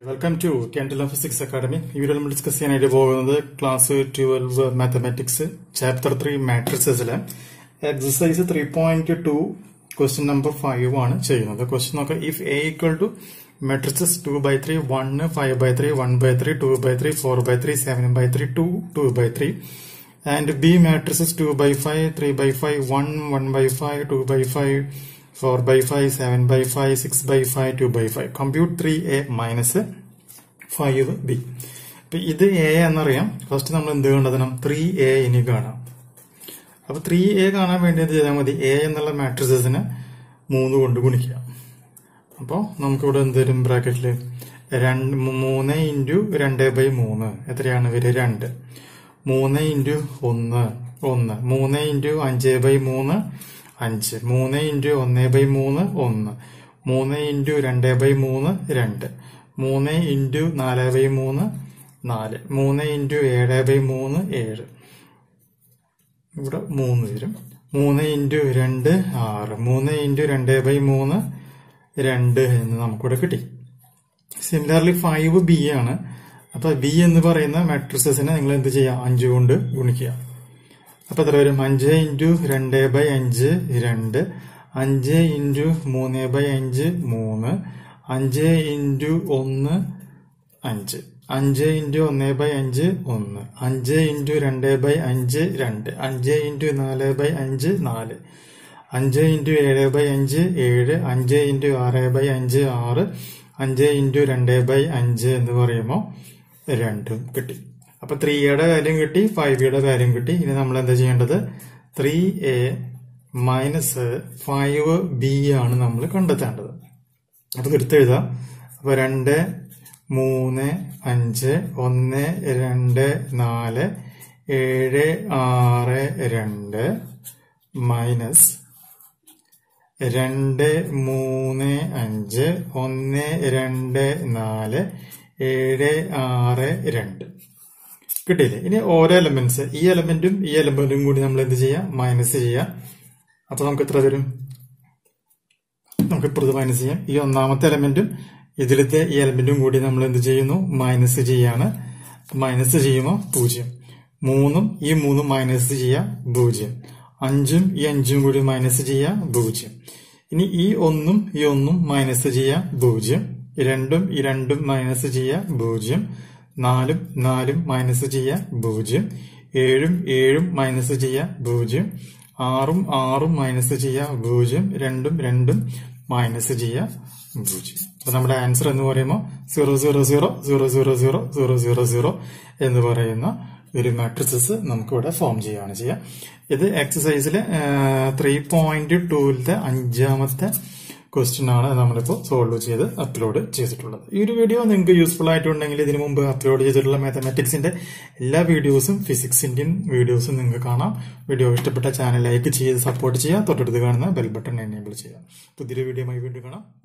Welcome to Candela physics academy ഈ video നമ്മൾ discuss ചെയ്യാനായിട്ട് പോകുന്നത് class twelve mathematics chapter three മാട്രിക്സസിലെ exercise three point two question number five ആണ് ചെയ്യുന്നത് ക്വസ്റ്റ്യൻ നോക്കാം if A equal to matrices two by three one five by three one by three two by three four by three seven by three two two by three and B matrices 2 by 5, 3 by 5, 1, 1 by 5, 2 by 5, 4 by 5, 7 by 5, 6 by 5, 2 by 5. Compute 3A minus 5B. അപ്പൊ ഇത് A എന്നറിയാം first നമ്മൾ എന്ത് കണ്ടതിനും three A ഇനി കാണാം അപ്പൊ three A കാണാൻ വേണ്ടി എന്ത് ചെയ്താൽ മതി എ എന്നുള്ള മാട്രിസസിനെ മൂന്ന് കൊണ്ട് ഗുണിക്കുക അപ്പോൾ നമുക്കിവിടെ എന്ത് വരും ബ്രാക്കറ്റില് രണ്ട് മൂന്ന് ഇൻറ്റു രണ്ട് ബൈ മൂന്ന് എത്രയാണ് വരിക രണ്ട് മൂന്ന് ഇൻറ്റു ഒന്ന് ഒന്ന് മൂന്ന് ഇൻറ്റു അഞ്ച് ബൈ മൂന്ന് അഞ്ച് മൂന്ന് ഇൻറ്റു ഒന്ന് ബൈ മൂന്ന് ഒന്ന് മൂന്ന് ഇൻറ്റു രണ്ട് ബൈ മൂന്ന് രണ്ട് മൂന്ന് ഇൻറ്റു നാല് ബൈ മൂന്ന് നാല് മൂന്ന് ഇൻറ്റു ഏഴ് ബൈ മൂന്ന് ഏഴ് ഇവിടെ മൂന്ന് വരും മൂന്ന് ഇൻറ്റു രണ്ട് ആറ് മൂന്ന് ഇൻറ്റു രണ്ട് ബൈ മൂന്ന് രണ്ട് എന്ന് നമുക്കിവിടെ കിട്ടി സിമിലർലി ഫൈവ് ബി ആണ് അപ്പൊ ബി എന്ന് പറയുന്ന മാട്രിസസിനെ നിങ്ങൾ എന്ത് ചെയ്യാം അഞ്ച് കൊണ്ട് ഗുണിക്കുക അപ്പൊ എത്ര വരും അഞ്ച് ഇൻറ്റു രണ്ട് ബൈ അഞ്ച് രണ്ട് അഞ്ച് ഇൻറ്റു മൂന്ന് ബൈ അഞ്ച് മൂന്ന് അഞ്ച് ഇൻറ്റു ഒന്ന് അഞ്ച് അഞ്ച് ഇൻറ്റു ഒന്ന് ബൈ അഞ്ച് ഒന്ന് അഞ്ച് ഇൻറ്റു രണ്ട് ബൈ അഞ്ച് രണ്ട് അഞ്ച് ഇൻറ്റു നാല് ബൈ അഞ്ച് നാല് അഞ്ച് ഇൻറ്റു ഏഴ് ബൈ അഞ്ച് ഏഴ് അഞ്ച് ഇൻറ്റു ആറ് ബൈ അഞ്ച് ആറ് അഞ്ച് ഇൻറ്റു രണ്ട് ബൈ അഞ്ച് എന്ന് പറയുമ്പോൾ രണ്ടും കിട്ടി അപ്പൊ ത്രീയുടെ കാര്യം കിട്ടി ഫൈവ് യുടെ കാര്യം കിട്ടി ഇനി നമ്മൾ എന്താ ചെയ്യേണ്ടത് three A minus five B ആണ് നമ്മൾ കണ്ടെത്തേണ്ടത് അപ്പൊ എടുത്തെഴുതാം അപ്പൊ രണ്ട് മൂന്ന് അഞ്ച് ഒന്ന് രണ്ട് നാല് ഏഴ് ആറ് രണ്ട് മൈനസ് രണ്ട് മൂന്ന് അഞ്ച് ഒന്ന് രണ്ട് നാല് ഏഴ് ആറ് രണ്ട് കിട്ടിയില്ലേ ഇനി ഓരോ എലമെന്റ്സ് ഈ എലമെന്റും ഈ എലമെന്റും കൂടി നമ്മൾ എന്ത് ചെയ്യാം മൈനസ് ചെയ്യാം അപ്പൊ നമുക്ക് എത്ര തരും നമുക്ക് ഇപ്പുറത്ത് മൈനസ് ചെയ്യാം ഈ ഒന്നാമത്തെ എലമെന്റും ഇതിലത്തെ ഈ എലമെന്റും കൂടി നമ്മൾ എന്ത് ചെയ്യുന്നു മൈനസ് ചെയ്യാണ് മൈനസ് ചെയ്യുമ്പോൾ പൂജ്യം മൂന്നും ഈ മൂന്നും മൈനസ് ചെയ്യാം പൂജ്യം അഞ്ചും ഈ അഞ്ചും കൂടി മൈനസ് ചെയ്യാം പൂജ്യം ഇനി ഈ ഒന്നും ഈ ഒന്നും മൈനസ് ചെയ്യാം പൂജ്യം രണ്ടും ഈ രണ്ടും മൈനസ് ചെയ്യാം പൂജ്യം നാലും നാലും മൈനസ് ചെയ്യാം പൂജ്യം ഏഴും ഏഴും മൈനസ് ചെയ്യാം പൂജ്യം ആറും ആറും മൈനസ് ചെയ്യാം പൂജ്യം രണ്ടും രണ്ടും മൈനസ് ചെയ്യാം പൂജ്യം അപ്പൊ നമ്മുടെ ആൻസർ എന്ന് പറയുമ്പോൾ zero zero zero zero zero zero zero zero zero എന്ന് പറയുന്ന ഒരു മാട്രിസസ് നമുക്ക് ഇവിടെ ഫോം ചെയ്യുകയാണ് ചെയ്യുക ഇത് എക്സസൈസിലെ ത്രീ പോയിന്റ് ടൂവിലത്തെ അഞ്ചാമത്തെ ക്വസ്റ്റ്യൻ ആണ് നമ്മളിപ്പോൾ സോൾവ് ചെയ്ത് അപ്ലോഡ് ചെയ്തിട്ടുള്ളത് ഈ ഒരു വീഡിയോ നിങ്ങൾക്ക് യൂസ്ഫുൾ ആയിട്ടുണ്ടെങ്കിൽ ഇതിനു മുമ്പ് അപ്ലോഡ് ചെയ്തിട്ടുള്ള മാത്തമാറ്റിക്സിന്റെ എല്ലാ വീഡിയോസും ഫിസിക്സിന്റെയും വീഡിയോസും നിങ്ങൾക്ക് കാണാം വീഡിയോ ഇഷ്ടപ്പെട്ട ചാനൽ ലൈക്ക് ചെയ്ത് സപ്പോർട്ട് ചെയ്യുക തൊട്ടടുത്ത് കാണുന്ന ബെൽ ബട്ടൺ എനേബിൾ ചെയ്യുക പുതിയൊരു വീഡിയോയുമായി വീണ്ടും കാണാം